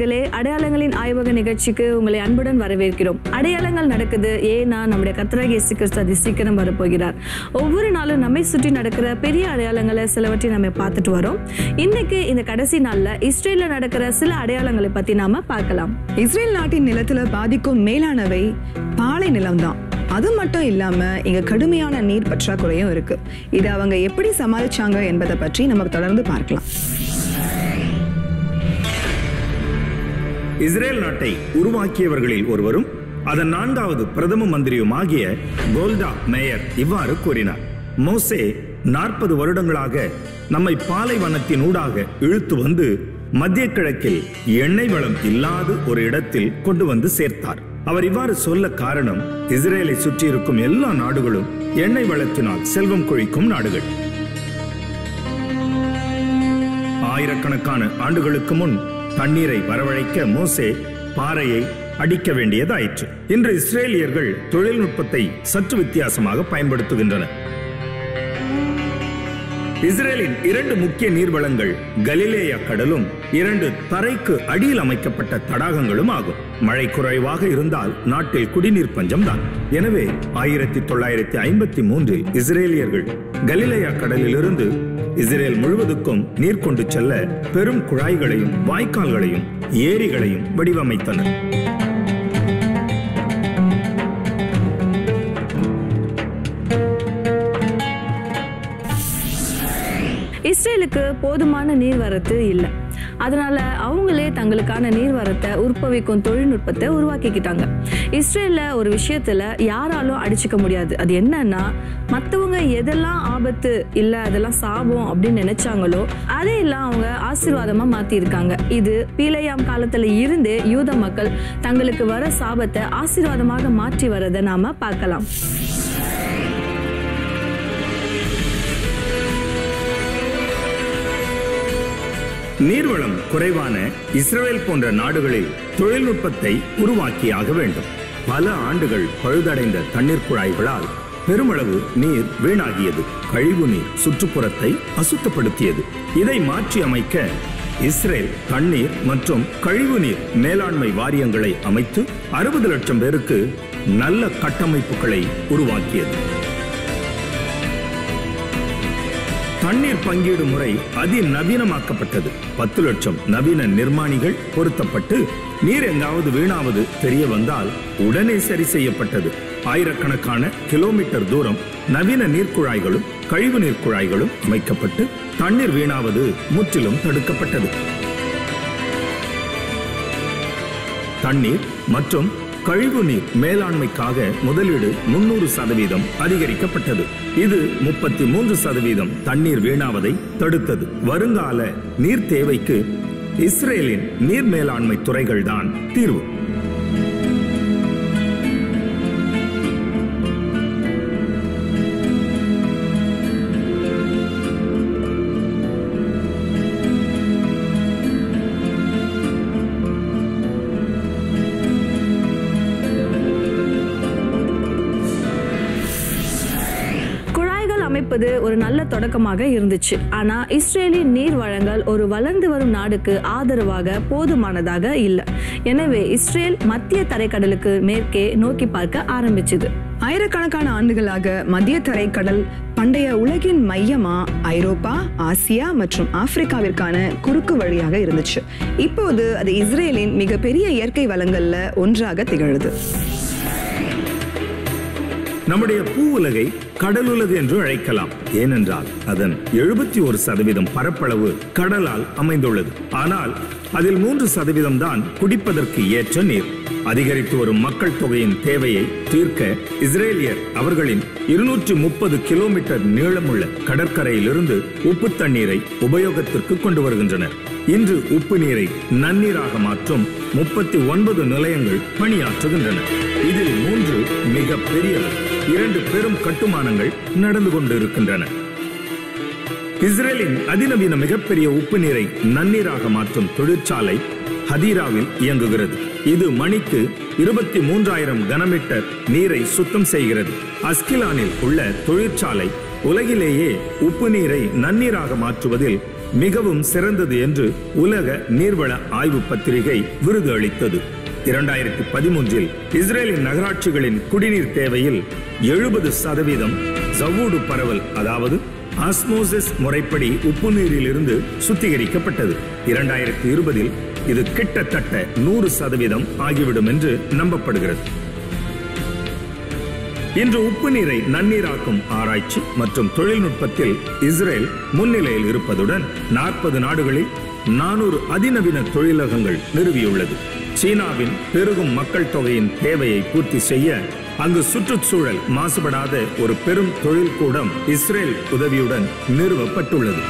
நேயர்களே அடையாளங்களின் ஆய்வக நிகழ்ச்சிக்கு உங்களை அன்புடன் வரவேற்கிறோம் அடையாளங்கள் நடக்குது ஏன்னா நம்முடைய கர்த்தராகிய இயேசு கிறிஸ்து அதி சீக்கிரம் வரப்போகிறார் ஒவ்வொரு நாளும் நம்மை சுற்றி நடக்கிற பெரிய அடையாளங்களை சிலவற்றை நம்ம பார்த்துட்டு வரோம் இன்னைக்கு இந்த கடைசி நாள்ல இஸ்ரேல்ல நடக்கிற சில அடையாளங்களை பத்தி நாம பார்க்கலாம் இஸ்ரேல் நாட்டின் நிலத்துல பாதிக்கும் மேலானவை பாலை நிலம்தான் அது மட்டும் இல்லாம இங்க கடுமையான நீர் பற்றாக்குறையும் இருக்கு இதை அவங்க எப்படி சமாளிச்சாங்க என்பதை பற்றி நம்ம தொடர்ந்து பார்க்கலாம் இஸ்ரேல் நாட்டை உருவாக்கியவர்களில் ஒருவரும் அதன் நான்காவது பிரதம மந்திரியுமாகிய கோல்டா மேயர் இவ்வாறு கூறினார் மோசே நாற்பது வருடங்களாக நம்மை பாலைவனத்தின் ஊடாக இழுத்து வந்து மத்திய கிழக்கில் எண்ணெய் வளம் இல்லாத ஒரு இடத்தில் கொண்டு வந்து சேர்த்தார் அவர் இவ்வாறு சொல்ல காரணம் இஸ்ரேலை சுற்றி இருக்கும் எல்லா நாடுகளும் எண்ணெய் வளத்தினால் செல்வம் கொழிக்கும் நாடுகள் ஆயிரக்கணக்கான ஆண்டுகளுக்கு முன் தண்ணீரை வரவழைக்க மோசே பாறையை அடிக்க வேண்டியதாயிற்று இன்று இஸ்ரேலியர்கள் தொழில்நுட்பத்தை சற்று வித்தியாசமாக பயன்படுத்துகின்றனர் இஸ்ரேலின் இரண்டு முக்கிய நீர்வளங்கள் கலிலேயா கடலும் இரண்டு தரைக்கு அடியில் அமைக்கப்பட்ட தடாகங்களும் ஆகும் மழை குறைவாக இருந்தால் நாட்டில் குடிநீர் பஞ்சம் தான் எனவே ஆயிரத்தி தொள்ளாயிரத்தி ஐம்பத்தி மூன்றில் இஸ்ரேலியர்கள் கலிலேயா கடலிலிருந்து இஸ்ரேல் முழுவதுக்கும் நீர் கொண்டு செல்ல பெரும் குழாய்களையும் வாய்க்கால்களையும் ஏரிகளையும் வடிவமைத்தனர் இஸ்ரேலுக்கு போதுமான நீர்வரத்து இல்லை அதனால அவங்களே தங்களுக்கான நீர்வரத்தை உற்பவிக்கும் தொழில்நுட்பத்தை உருவாக்கிக்கிட்டாங்க இஸ்ரேல்ல ஒரு விஷயத்துல யாராலும் அடிச்சுக்க முடியாது அது என்னன்னா மற்றவங்க எதெல்லாம் ஆபத்து இல்லை அதெல்லாம் சாபம் அப்படின்னு நினைச்சாங்களோ அதையெல்லாம் அவங்க ஆசீர்வாதமா மாத்திருக்காங்க இது பீலையாம் காலத்துல இருந்தே யூத மக்கள் தங்களுக்கு வர சாபத்தை ஆசீர்வாதமாக மாற்றி வரதை நாம பார்க்கலாம் நீர்வளம் குறைவான இஸ்ரேல் போன்ற நாடுகளில் தொழில்நுட்பத்தை உருவாக்கியாக வேண்டும் பல ஆண்டுகள் பழுதடைந்த தண்ணீர் குழாய்களால் பெருமளவு நீர் வீணாகியது கழிவு நீர் சுற்றுப்புறத்தை அசுத்தப்படுத்தியது இதை மாற்றி அமைக்க இஸ்ரேல் தண்ணீர் மற்றும் கழிவு நீர் மேலாண்மை வாரியங்களை அமைத்து அறுபது லட்சம் பேருக்கு நல்ல கட்டமைப்புகளை உருவாக்கியது தண்ணீர் பங்கீடு முறை அதிநவீனமாக்கப்பட்டது பத்து லட்சம் நவீன நிர்மாணிகள் பொருத்தப்பட்டு நீர் எங்காவது வீணாவது தெரிய வந்தால் உடனே சரி செய்யப்பட்டது ஆயிரக்கணக்கான கிலோமீட்டர் தூரம் நவீன நீர்க்குழாய்களும் கழிவு நீர் குழாய்களும் அமைக்கப்பட்டு தண்ணீர் வீணாவது முற்றிலும் தடுக்கப்பட்டது தண்ணீர் மற்றும் கழிவு நீர் மேலாண்மைக்காக முதலீடு முன்னூறு சதவீதம் அதிகரிக்கப்பட்டது இது முப்பத்தி மூன்று சதவீதம் தண்ணீர் வீணாவதை தடுத்தது வருங்கால நீர் தேவைக்கு இஸ்ரேலின் நீர் மேலாண்மை துறைகள் தான் தீர்வு குழாய்கள் அமைப்பது ஒரு நல்ல தொடக்கமாக இருந்துச்சு ஆனா இஸ்ரேலின் நீர் வழங்கல் ஒரு வளர்ந்து வரும் நாடுக்கு ஆதரவாக போதுமானதாக இல்லை எனவே இஸ்ரேல் மத்திய தரைக்கடலுக்கு மேற்கே நோக்கி பார்க்க ஆரம்பிச்சது ஆயிரக்கணக்கான ஆண்டுகளாக மத்திய தரைக்கடல் பண்டைய உலகின் மையமா ஐரோப்பா ஆசியா மற்றும் ஆப்பிரிக்காவிற்கான குறுக்கு வழியாக இருந்துச்சு இப்போது அது இஸ்ரேலின் மிகப்பெரிய இயற்கை வளங்கள்ல ஒன்றாக திகழுது நம்முடைய பூ உலகை கடலுலகு என்று அழைக்கலாம் ஏனென்றால் அதன் எழுபத்தி ஒரு சதவீதம் பரப்பளவு கடலால் அமைந்துள்ளது ஆனால் அதில் மூன்று சதவீதம் தான் குடிப்பதற்கு ஏற்ற நீர் அதிகரித்து வரும் மக்கள் தொகையின் தேவையை தீர்க்க இஸ்ரேலியர் அவர்களின் இருநூற்றி முப்பது கிலோமீட்டர் நீளமுள்ள கடற்கரையிலிருந்து உப்பு தண்ணீரை உபயோகத்திற்கு கொண்டு வருகின்றனர் இன்று உப்பு நீரை நன்னீராக மாற்றும் முப்பத்தி ஒன்பது நிலையங்கள் பணியாற்றுகின்றன இதில் மூன்று மிக பெரியவை இரண்டு பெரும் கட்டுமானங்கள் நடந்து கொண்டிருக்கின்றன இஸ்ரேலின் அதிநவீன மிகப்பெரிய உப்பு நீரை நன்னீராக மாற்றும் தொழிற்சாலை ஹதீராவில் இயங்குகிறது இது மணிக்கு இருபத்தி மூன்றாயிரம் கனமீட்டர் நீரை சுத்தம் செய்கிறது அஸ்கிலானில் உள்ள தொழிற்சாலை உலகிலேயே உப்பு நீரை நன்னீராக மாற்றுவதில் மிகவும் சிறந்தது என்று உலக நீர்வள ஆய்வு பத்திரிகை விருது அளித்தது இரண்டாயிரத்தி பதிமூன்றில் இஸ்ரேலின் நகராட்சிகளின் குடிநீர் தேவையில் எழுபது சதவீதம் ஜவ்வூடு பரவல் அதாவது ஆஸ்மோசிஸ் முறைப்படி உப்பு நீரிலிருந்து சுத்திகரிக்கப்பட்டது இரண்டாயிரத்தி இருபதில் இது கிட்டத்தட்ட நூறு சதவீதம் ஆகிவிடும் என்று நம்பப்படுகிறது இன்று உப்பு நீரை நன்னீராக்கும் ஆராய்ச்சி மற்றும் தொழில்நுட்பத்தில் இஸ்ரேல் முன்னிலையில் இருப்பதுடன் நாற்பது நாடுகளில் நானூறு அதிநவீன தொழிலகங்கள் நிறுவியுள்ளது சீனாவின் பெருகும் மக்கள் தொகையின் தேவையை பூர்த்தி செய்ய அங்கு சுற்றுச்சூழல் மாசுபடாத ஒரு பெரும் தொழில்கூடம் இஸ்ரேல் உதவியுடன் நிறுவப்பட்டுள்ளது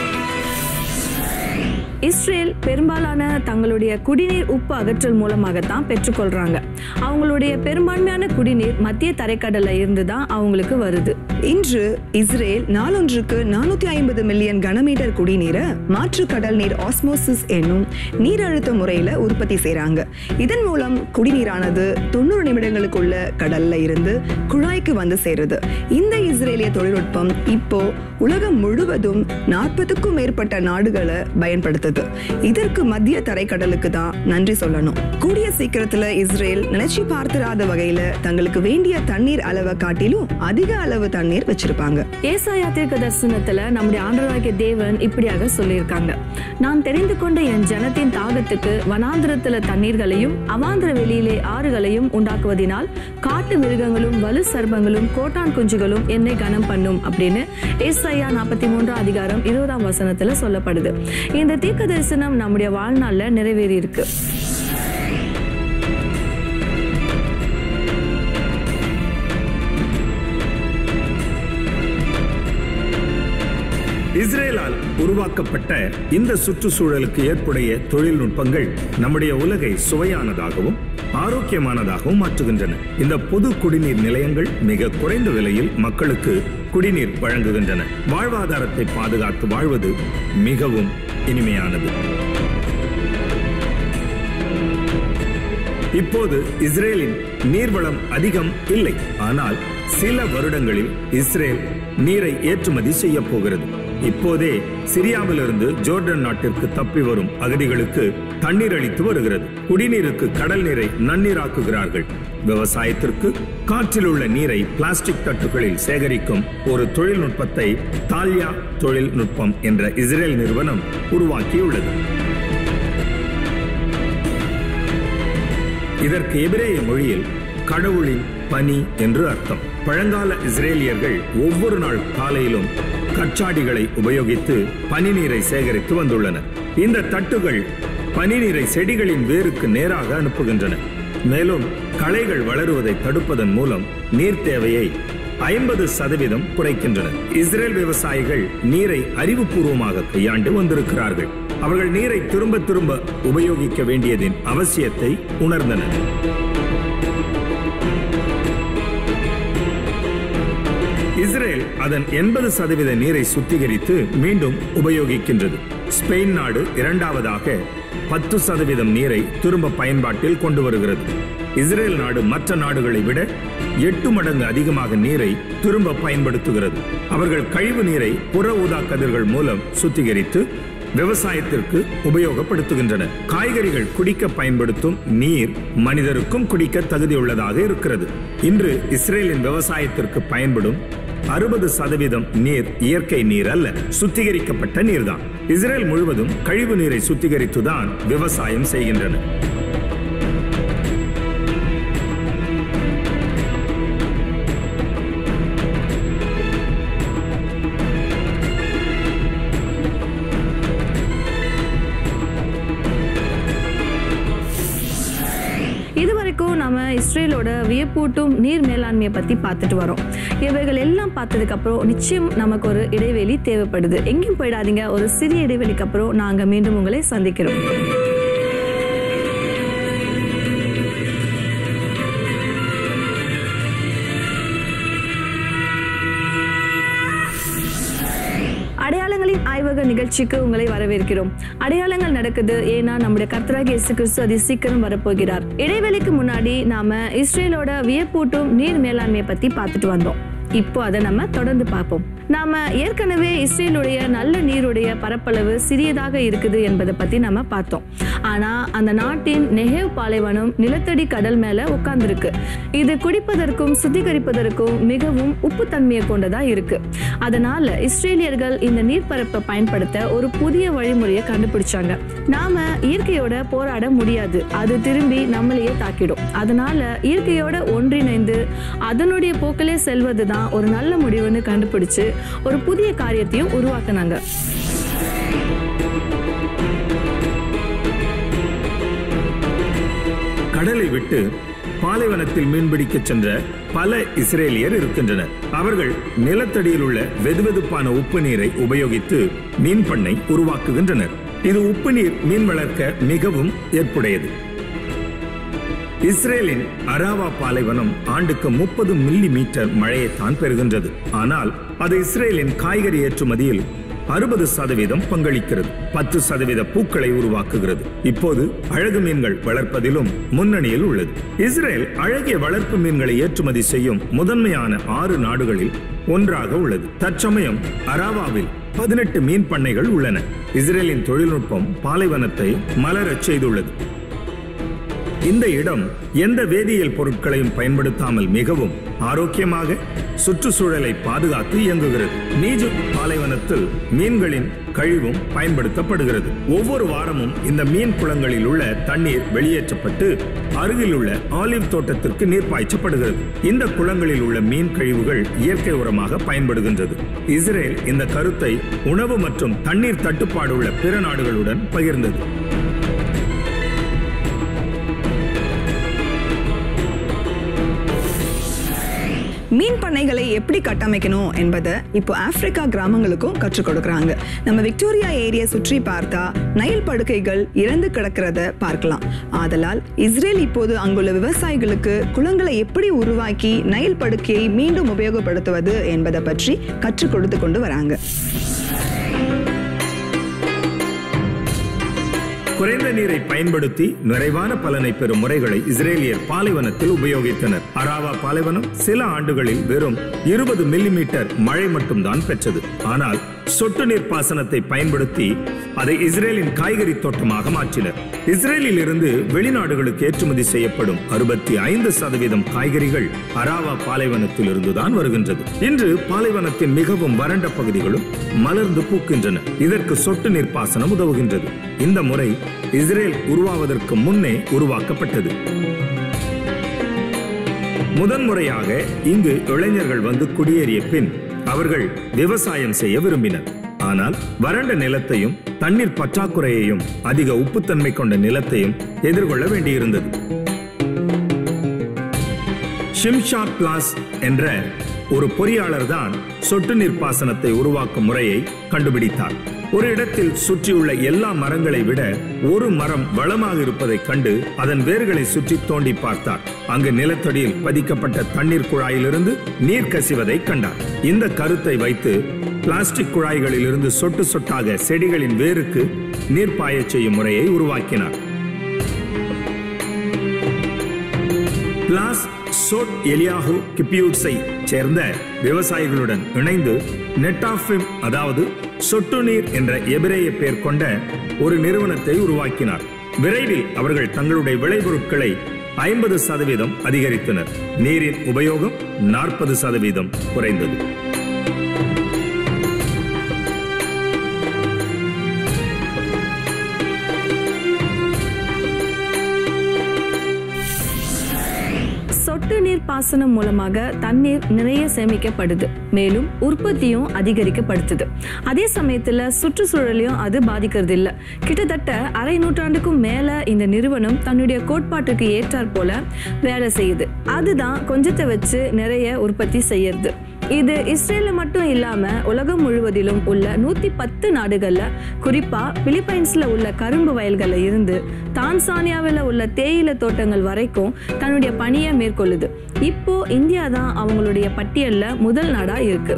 இஸ்ரேல் பெரும்பாலான தங்களுடைய குடிநீர் உப்பு அகற்றல் மூலமாகத்தான் பெற்றுக்கொள்றாங்க அவங்களுடைய பெரும்பான்மையான குடிநீர் மத்திய தரைக்கடல்ல இருந்து தான் அவங்களுக்கு வருது இன்று இஸ்ரேல் நாளொன்றுக்கு நானூத்தி ஐம்பது மில்லியன் கனமீட்டர் குடிநீரை மாற்று கடல் நீர் ஆஸ்மோசிஸ் என்னும் நீரழுத்த முறையில உற்பத்தி செய்றாங்க இதன் மூலம் குடிநீரானது தொண்ணூறு நிமிடங்களுக்குள்ள கடல்ல இருந்து குழாய்க்கு வந்து சேருது இந்த இஸ்ரேலிய தொழில்நுட்பம் இப்போ உலகம் முழுவதும் நாற்பதுக்கும் மேற்பட்ட நாடுகளை பயன்படுத்துது இதற்கு மத்திய தரைக்கடலுக்கு தான் நன்றி சொல்லணும் கூடிய சீக்கிரத்துல இஸ்ரேல் நினைச்சு பார்த்திராத வகையில தங்களுக்கு வேண்டிய தண்ணீர் அளவை காட்டிலும் அதிக அளவு தண்ணீர் வச்சிருப்பாங்க ஏசாயா தீர்க்க தரிசனத்துல நம்முடைய ஆண்டவராகிய தேவன் இப்படியாக சொல்லியிருக்காங்க நான் தெரிந்து கொண்ட என் ஜனத்தின் தாகத்துக்கு வனாந்திரத்துல தண்ணீர்களையும் அவாந்திர வெளியிலே ஆறுகளையும் உண்டாக்குவதினால் காட்டு மிருகங்களும் வலு சர்ப்பங்களும் கோட்டான் குஞ்சுகளும் என்னை கனம் பண்ணும் அப்படின்னு ஏசாயா நாற்பத்தி மூன்றாம் அதிகாரம் இருபதாம் வசனத்துல சொல்லப்படுது இந்த தீர்க்க தரிசனம் நம்முடைய வாழ்நாள்ல நிறைவேறி இருக்கு இஸ்ரேலால் உருவாக்கப்பட்ட இந்த சுற்றுச்சூழலுக்கு ஏற்புடைய தொழில்நுட்பங்கள் நம்முடைய உலகை சுவையானதாகவும் ஆரோக்கியமானதாகவும் மாற்றுகின்றன இந்த பொது குடிநீர் நிலையங்கள் மிக குறைந்த விலையில் மக்களுக்கு குடிநீர் வழங்குகின்றன வாழ்வாதாரத்தை பாதுகாத்து வாழ்வது மிகவும் இனிமையானது இப்போது இஸ்ரேலின் நீர்வளம் அதிகம் இல்லை ஆனால் சில வருடங்களில் இஸ்ரேல் நீரை ஏற்றுமதி செய்ய போகிறது இப்போதே சிரியாவிலிருந்து ஜோர்டன் நாட்டிற்கு தப்பி வரும் அகதிகளுக்கு தண்ணீர் அளித்து வருகிறது குடிநீருக்கு கடல் நீரை நன்னீராக்குகிறார்கள் விவசாயத்திற்கு காற்றில் உள்ள நீரை பிளாஸ்டிக் தட்டுகளில் சேகரிக்கும் ஒரு தொழில்நுட்பத்தை தால்யா தொழில்நுட்பம் என்ற இஸ்ரேல் நிறுவனம் உருவாக்கியுள்ளது இதற்கு எபிரேய மொழியில் கடவுளின் பனி என்று அர்த்தம் பழங்கால இஸ்ரேலியர்கள் ஒவ்வொரு நாள் காலையிலும் கச்சாடிகளை உபயோகித்து பனி நீரை சேகரித்து வந்துள்ளனர் இந்த தட்டுகள் பனி நீரை செடிகளின் வேருக்கு நேராக அனுப்புகின்றன மேலும் களைகள் வளருவதை தடுப்பதன் மூலம் நீர் தேவையை ஐம்பது சதவீதம் குறைக்கின்றன இஸ்ரேல் விவசாயிகள் நீரை அறிவுபூர்வமாக கையாண்டு வந்திருக்கிறார்கள் அவர்கள் நீரை திரும்ப திரும்ப உபயோகிக்க வேண்டியதின் அவசியத்தை உணர்ந்தனர் இஸ்ரேல் அதன் எண்பது சதவீத நீரை சுத்திகரித்து மீண்டும் உபயோகிக்கின்றது ஸ்பெயின் நாடு இரண்டாவதாக பத்து சதவீதம் நீரை திரும்ப பயன்பாட்டில் கொண்டு வருகிறது இஸ்ரேல் நாடு மற்ற நாடுகளை விட எட்டு மடங்கு அதிகமாக நீரை திரும்ப பயன்படுத்துகிறது அவர்கள் கழிவு நீரை புற ஊதா கதிர்கள் மூலம் சுத்திகரித்து விவசாயத்திற்கு உபயோகப்படுத்துகின்றனர் காய்கறிகள் குடிக்க பயன்படுத்தும் நீர் மனிதருக்கும் குடிக்க தகுதியுள்ளதாக இருக்கிறது இன்று இஸ்ரேலின் விவசாயத்திற்கு பயன்படும் அறுபது சதவீதம் நீர் இயற்கை நீர் அல்ல சுத்திகரிக்கப்பட்ட நீர்தான் இஸ்ரேல் முழுவதும் கழிவு நீரை சுத்திகரித்துதான் விவசாயம் செய்கின்றனர் இதுவரைக்கும் நம்ம இஸ்ரேலோட வியப்பூட்டும் நீர் மேலாண்மையை பத்தி பார்த்துட்டு வரோம் இவைகள் எல்லாம் பார்த்ததுக்கு அப்புறம் நிச்சயம் நமக்கு ஒரு இடைவெளி தேவைப்படுது எங்கேயும் போயிடாதீங்க ஒரு சிறிய இடைவெளிக்கு அப்புறம் நாங்க மீண்டும் உங்களை சந்திக்கிறோம் அடையாளங்களின் ஆய்வக நிகழ்ச்சிக்கு உங்களை வரவேற்கிறோம் அடையாளங்கள் நடக்குது ஏன்னா நம்முடைய கர்த்தராகிய இயேசு கிறிஸ்து அதி சீக்கிரம் வரப்போகிறார் இடைவெளிக்கு முன்னாடி நாம இஸ்ரேலோட வியப்பூட்டும் நீர் மேலாண்மையை பத்தி பார்த்துட்டு வந்தோம் இப்போ அதை நம்ம தொடர்ந்து பார்ப்போம் நாம ஏற்கனவே இஸ்ரேலுடைய நல்ல நீருடைய பரப்பளவு சிறியதாக இருக்குது என்பதை பத்தி நம்ம பார்த்தோம் ஆனா அந்த நாட்டின் நெஹேவ் பாலைவனம் நிலத்தடி கடல் மேல உட்கார்ந்துருக்கு இது குடிப்பதற்கும் சுத்திகரிப்பதற்கும் மிகவும் உப்புத்தன்மையை கொண்டதா இருக்கு அதனால இஸ்ரேலியர்கள் இந்த நீர்ப்பரப்பை பயன்படுத்த ஒரு புதிய வழிமுறையை கண்டுபிடிச்சாங்க நாம இயற்கையோட போராட முடியாது அது திரும்பி நம்மளையே தாக்கிடும் அதனால இயற்கையோட ஒன்றிணைந்து அதனுடைய போக்கிலே செல்வதுதான் ஒரு நல்ல முடிவுன்னு கண்டுபிடிச்சு ஒரு புதிய காரியத்தையும் உருவாக்குனாங்க கடலை விட்டு பாலைவனத்தில் மீன்பிடிக்க சென்ற பல இஸ்ரேலியர் இருக்கின்றனர் அவர்கள் நிலத்தடியில் உள்ள வெதுவெதுப்பான உப்பு நீரை உபயோகித்து மீன் பண்ணை உருவாக்குகின்றனர் இது உப்பு நீர் மீன் வளர்க்க மிகவும் ஏற்புடையது இஸ்ரேலின் அராவா பாலைவனம் ஆண்டுக்கு முப்பது மில்லி மீட்டர் மழையைத்தான் பெறுகின்றது ஆனால் அது இஸ்ரேலின் காய்கறி ஏற்றுமதியில் அறுபது சதவீதம் பங்களிக்கிறது பத்து சதவீத பூக்களை உருவாக்குகிறது இப்போது அழகு மீன்கள் வளர்ப்பதிலும் முன்னணியில் உள்ளது இஸ்ரேல் அழகிய வளர்ப்பு மீன்களை ஏற்றுமதி செய்யும் முதன்மையான ஆறு நாடுகளில் ஒன்றாக உள்ளது தற்சமயம் அராவாவில் பதினெட்டு மீன் பண்ணைகள் உள்ளன இஸ்ரேலின் தொழில்நுட்பம் பாலைவனத்தை மலரச் செய்துள்ளது இந்த இடம் எந்த வேதியியல் பொருட்களையும் பயன்படுத்தாமல் மிகவும் ஆரோக்கியமாக சுற்றுச்சூழலை பாதுகாத்து இயங்குகிறது நீஜு பாலைவனத்தில் மீன்களின் கழிவும் பயன்படுத்தப்படுகிறது ஒவ்வொரு வாரமும் இந்த மீன் குளங்களில் உள்ள தண்ணீர் வெளியேற்றப்பட்டு அருகில் உள்ள ஆலிவ் தோட்டத்திற்கு நீர் பாய்ச்சப்படுகிறது இந்த குளங்களில் உள்ள மீன் கழிவுகள் இயற்கை உரமாக பயன்படுகின்றது இஸ்ரேல் இந்த கருத்தை உணவு மற்றும் தண்ணீர் தட்டுப்பாடு உள்ள பிற நாடுகளுடன் பகிர்ந்தது மீன் பண்ணைகளை எப்படி கட்டமைக்கணும் என்பதை இப்போ ஆப்பிரிக்கா கிராமங்களுக்கும் கற்றுக் கொடுக்கறாங்க நம்ம விக்டோரியா ஏரியா சுற்றி பார்த்தா நைல் படுக்கைகள் இறந்து கிடக்கிறத பார்க்கலாம் ஆதலால் இஸ்ரேல் இப்போது அங்குள்ள விவசாயிகளுக்கு குளங்களை எப்படி உருவாக்கி நைல் படுக்கையை மீண்டும் உபயோகப்படுத்துவது என்பதை பற்றி கற்றுக் கொடுத்து கொண்டு வராங்க குறைந்த நீரை பயன்படுத்தி நிறைவான பலனை பெறும் முறைகளை இஸ்ரேலியர் பாலைவனத்தில் உபயோகித்தனர் அராவா பாலைவனம் சில ஆண்டுகளில் வெறும் இருபது மில்லிமீட்டர் மழை மட்டும்தான் பெற்றது ஆனால் சொட்டு நீர் பாசனத்தை பயன்படுத்தி அதை இஸ்ரேலின் காய்கறி தோட்டமாக மாற்றினர் இஸ்ரேலில் இருந்து வெளிநாடுகளுக்கு ஏற்றுமதி செய்யப்படும் அறுபத்தி ஐந்து சதவீதம் காய்கறிகள் அராவா பாலைவனத்தில் இருந்துதான் வருகின்றது இன்று பாலைவனத்தின் மிகவும் வறண்ட பகுதிகளும் மலர்ந்து பூக்கின்றன இதற்கு சொட்டு நீர் பாசனம் உதவுகின்றது இந்த முறை இஸ்ரேல் உருவாவதற்கு முன்னே உருவாக்கப்பட்டது முதன்முறையாக இங்கு இளைஞர்கள் வந்து குடியேறிய பின் அவர்கள் விவசாயம் செய்ய விரும்பினர் ஆனால் வறண்ட நிலத்தையும் தண்ணீர் பற்றாக்குறையையும் அதிக உப்புத்தன்மை கொண்ட நிலத்தையும் எதிர்கொள்ள வேண்டியிருந்தது ஷிம்ஷா பிளாஸ் என்ற ஒரு பொறியாளர் தான் சொட்டு நீர் பாசனத்தை உருவாக்கும் முறையை கண்டுபிடித்தார் ஒரு இடத்தில் சுற்றியுள்ள எல்லா மரங்களை விட ஒரு மரம் வளமாக இருப்பதைக் கண்டு அதன் வேர்களை சுற்றி தோண்டி பார்த்தார் அங்கு நிலத்தடியில் பதிக்கப்பட்ட தண்ணீர் குழாயிலிருந்து நீர் கசிவதை கண்டார் இந்த கருத்தை வைத்து பிளாஸ்டிக் குழாய்களில் இருந்து சொட்டு சொட்டாக செடிகளின் வேருக்கு நீர் பாயச் செய்யும் முறையை உருவாக்கினார் பிளாஸ் சோட் எலியாஹு கிப்பியூட்ஸை சேர்ந்த விவசாயிகளுடன் இணைந்து நெட்டாஃபிம் அதாவது சொட்டு நீர் என்ற எபிரேய பெயர் கொண்ட ஒரு நிறுவனத்தை உருவாக்கினார் விரைவில் அவர்கள் தங்களுடைய விளைபொருட்களை ஐம்பது சதவீதம் அதிகரித்தனர் நீரின் உபயோகம் நாற்பது சதவீதம் குறைந்தது சொட்டு நீர் பாசனம் மூலமாக தண்ணீர் நிறைய சேமிக்கப்படுது மேலும் உற்பத்தியும் அதிகரிக்கப்படுத்துது அதே சமயத்துல சுற்றுச்சூழலையும் அது பாதிக்கிறது இல்ல கிட்டத்தட்ட அரை நூற்றாண்டுக்கும் மேல இந்த நிறுவனம் தன்னுடைய கோட்பாட்டுக்கு ஏற்றாற் போல வேலை செய்யுது அதுதான் கொஞ்சத்தை வச்சு நிறைய உற்பத்தி செய்யறது இது இஸ்ரேல்ல மட்டும் இல்லாம உலகம் முழுவதிலும் உள்ள நூத்தி பத்து நாடுகள்ல குறிப்பா பிலிப்பைன்ஸ்ல உள்ள கரும்பு வயல்கள்ல இருந்து தான்சானியாவில் உள்ள தேயிலை தோட்டங்கள் வரைக்கும் தன்னுடைய பணியை மேற்கொள்ளுது இப்போ இந்தியா தான் அவங்களுடைய பட்டியல்ல முதல் நாடா இருக்கு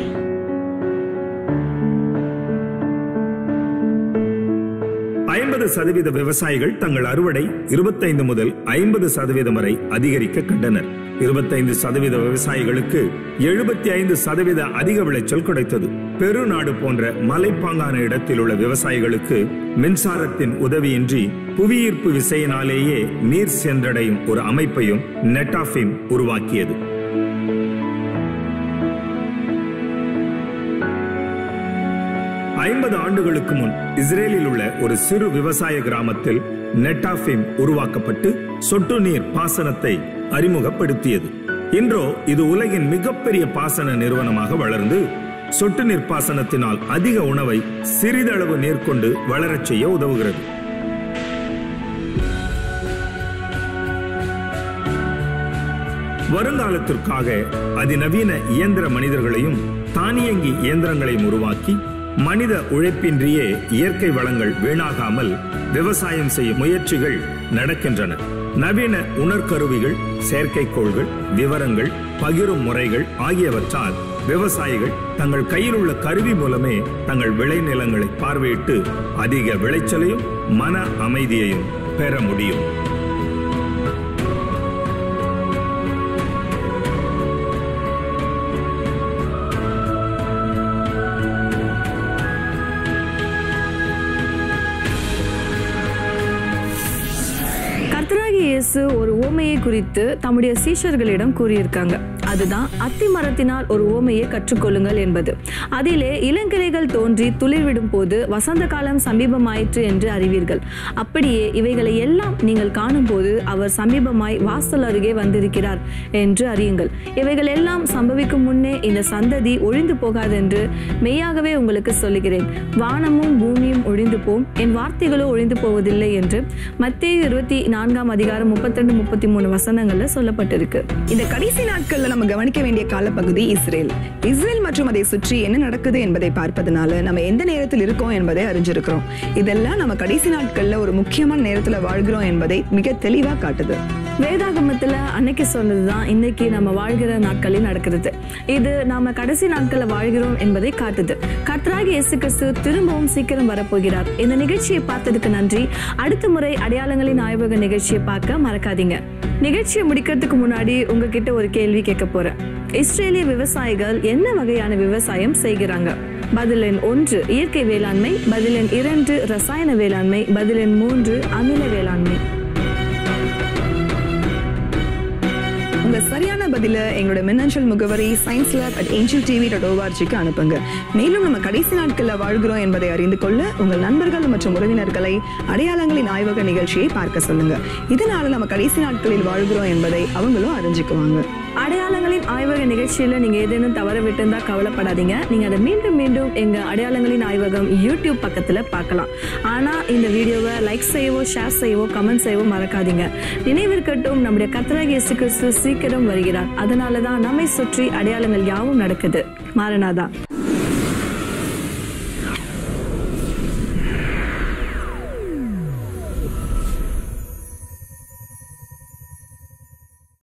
ஐம்பது சதவீத விவசாயிகள் தங்கள் அறுவடை இருபத்தைந்து முதல் ஐம்பது சதவீதம் வரை அதிகரிக்க கண்டனர் இருபத்தைந்து சதவீத விவசாயிகளுக்கு எழுபத்தி ஐந்து சதவீத அதிக விளைச்சல் கிடைத்தது பெருநாடு போன்ற மலைப்பாங்கான இடத்தில் உள்ள விவசாயிகளுக்கு மின்சாரத்தின் உதவியின்றி புவியீர்ப்பு விசையினாலேயே நீர் சென்றடையும் ஒரு அமைப்பையும் நெட்டாஃபிம் உருவாக்கியது ஐம்பது ஆண்டுகளுக்கு முன் இஸ்ரேலில் உள்ள ஒரு சிறு விவசாய கிராமத்தில் நெட்டாஃபிம் உருவாக்கப்பட்டு சொட்டு நீர் பாசனத்தை அறிமுகப்படுத்தியது இன்றோ இது உலகின் மிகப்பெரிய பாசன நிறுவனமாக வளர்ந்து சொட்டு நீர் பாசனத்தினால் அதிக உணவை சிறிதளவு நீர் கொண்டு வளரச் செய்ய உதவுகிறது வருங்காலத்திற்காக அதிநவீன இயந்திர மனிதர்களையும் தானியங்கி இயந்திரங்களையும் உருவாக்கி மனித உழைப்பின்றியே இயற்கை வளங்கள் வீணாகாமல் விவசாயம் செய்யும் முயற்சிகள் நடக்கின்றன நவீன உணர்கருவிகள் செயற்கைக்கோள்கள் விவரங்கள் பகிரும் முறைகள் ஆகியவற்றால் விவசாயிகள் தங்கள் கையில் உள்ள கருவி மூலமே தங்கள் விளைநிலங்களை பார்வையிட்டு அதிக விளைச்சலையும் மன அமைதியையும் பெற முடியும் கர்த்தராகிய இயேசு ஒரு ஓமையை குறித்து தம்முடைய சீஷர்களிடம் கூறியிருக்காங்க அதுதான் அத்தி மரத்தினால் ஒரு ஓமையை கற்றுக்கொள்ளுங்கள் என்பது அதிலே இளங்கிளைகள் தோன்றி துளிர்விடும் போது வசந்த காலம் சமீபமாயிற்று என்று அறிவீர்கள் அப்படியே இவைகளை எல்லாம் நீங்கள் காணும்போது அவர் சமீபமாய் வாசல் அருகே வந்திருக்கிறார் என்று அறியுங்கள் இவைகள் எல்லாம் சம்பவிக்கும் முன்னே இந்த சந்ததி ஒழிந்து போகாதென்று மெய்யாகவே உங்களுக்கு சொல்லுகிறேன் வானமும் பூமியும் ஒழிந்து போம் என் வார்த்தைகளோ ஒழிந்து போவதில்லை என்று மத்திய இருபத்தி நான்காம் அதிகாரம் முப்பத்தி ரெண்டு முப்பத்தி மூணு வசனங்கள்ல சொல்லப்பட்டிருக்கு இந்த கடைசி நாட்கள்ல நம்ம கவனிக்க வேண்டிய காலப்பகுதி இஸ்ரேல் இஸ்ரேல் மற்றும் அதை சுற்றி என்ன நடக்குது என்பதை பார்ப்பதனால நம்ம எந்த நேரத்தில் இருக்கோம் என்பதை அறிஞ்சிருக்கிறோம் இதெல்லாம் நம்ம கடைசி நாட்கள்ல ஒரு முக்கியமான நேரத்துல வாழ்கிறோம் என்பதை மிக தெளிவா காட்டுது வேதாகமத்துல அன்னைக்கு சொன்னதுதான் இன்னைக்கு நம்ம வாழ்கிற நாட்களில் நடக்கிறது இது நாம கடைசி நாட்களில் வாழ்கிறோம் என்பதை காட்டுது கர்த்தராகி இயேசு கிறிஸ்து திரும்பவும் சீக்கிரம் வரப்போகிறார் இந்த நிகழ்ச்சியை பார்த்ததுக்கு நன்றி அடுத்த முறை அடையாளங்களின் ஆய்வக நிகழ்ச்சியை பார்க்க மறக்காதீங்க நிகழ்ச்சியை முடிக்கிறதுக்கு முன்னாடி உங்ககிட்ட ஒரு கேள்வி கேட்க போறேன் இஸ்ரேலிய விவசாயிகள் என்ன வகையான விவசாயம் செய்கிறாங்க பதில் எண் ஒன்று இயற்கை வேளாண்மை பதில் எண் இரண்டு ரசாயன வேளாண்மை பதில் எண் மூன்று அமில வேளாண்மை உங்க சரியான பதில எங்களோட மின்னஞ்சல் முகவரி science lab at Angel TV dot ஓஆர்ஜிக்கு அனுப்புங்க மேலும் நம்ம கடைசி நாட்கள்ல வாழ்கிறோம் என்பதை அறிந்து கொள்ள உங்கள் நண்பர்கள் மற்றும் உறவினர்களை அடையாளங்களின் ஆய்வக நிகழ்ச்சியை பார்க்க சொல்லுங்க இதனால நம்ம கடைசி நாட்களில் வாழ்கிறோம் என்பதை அவங்களும் அறிஞ்சுக்குவாங்க அடையாளங்களின் ஆய்வக நிகழ்ச்சியில நீங்க ஏதேனும் தவற விட்டிருந்தா கவலைப்படாதீங்க நீங்க அதை மீண்டும் மீண்டும் எங்க அடையாளங்களின் ஆய்வகம் யூடியூப் பக்கத்துல பார்க்கலாம் ஆனா இந்த வீடியோவை லைக் செய்யவோ ஷேர் செய்யவோ கமெண்ட் செய்யவோ மறக்காதீங்க நினைவிருக்கட்டும் நம்முடைய கத்தராக இயேசு கிறிஸ்து சீக்கிரம் வருகிறார் அதனாலதான் நம்மை சுற்றி அடையாளங்கள் யாவும் நடக்குது மாறனாதான்